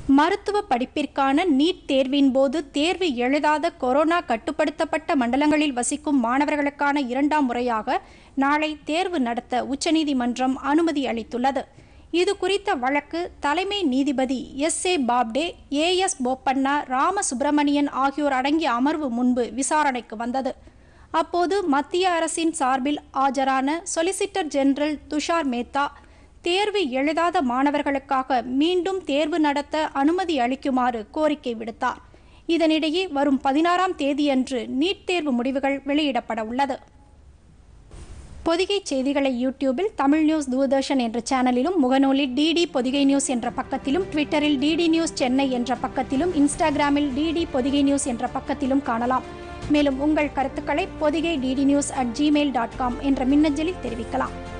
மருத்துவ படிப்பிற்கான நீட் தேர்வின் போது தேர்வு எழுதாத கொரோனா கட்டுப்படுத்தப்பட்ட மண்டலங்களில் வசிக்கும் மாணவர்களுக்கான இரண்டாம் முறையாக நாளை தேர்வு நடத்த உச்சநீதிமன்றம் அனுமதி அளித்துள்ளது இது குறித்த வழக்கு தலைமை நீதிபதி S A Bobde A S Bopanna Ramasubramanian ஆகியோர் அடங்கிய அமர்வு முன்பு விசாரணைக்கு வந்தது அப்போது மத்திய அரசின் சார்பில் ஆஜரான சொலிசிட்டர் ஜெனரல் துஷார் மேத்தா தேர்வு எழுதாத மாணவர்களுக்காக மீண்டும் தேர்வு நடத்த அனுமதி அளிக்குமாறு கோரிக்கை விடுத்தார் இதனிடையே வரும் பதினாறாம் தேதியன்று நீட் தேர்வு முடிவுகள் வெளியிடப்பட உள்ளது பொதிகை செய்திகளை யூடியூபில் தமிழ் நியூஸ் தூர்தர்ஷன் என்ற சேனலிலும் முகநூலில் டிடி பொதிகை நியூஸ் என்ற பக்கத்திலும் ட்விட்டரில் டிடி நியூஸ் சென்னை என்ற பக்கத்திலும் இன்ஸ்டாகிராமில் டிடி பொதிகை நியூஸ் என்ற பக்கத்திலும் காணலாம் மேலும் உங்கள் கருத்துக்களை Podhigai DD news at Gmail dot com என்ற மின்னஞ்சலில் தெரிவிக்கலாம்